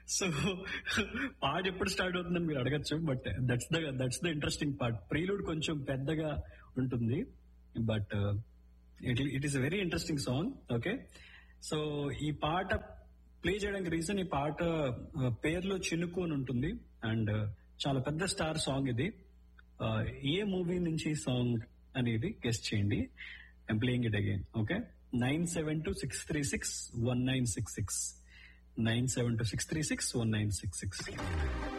so పాట ఎప్పుడు start అవుతుందని మీరు అడగచ్చు but that's the that's the interesting part prelude కొంచెం పెద్దగా ఉంటుంది but it it is very interesting song okay so ఈ పాట ప్లే చేయడానికి రీజన్ ఈ పాట uh, పేరులో చినుకు అని ఉంటుంది అండ్ చాలా పెద్ద స్టార్ సాంగ్ ఇది Uh, ఏ మూవీ నుంచి సాంగ్ అనేది గెస్ట్ చేయండి I'm playing it again okay nine seven two six three six one nine six six nine seven two six three six one nine six six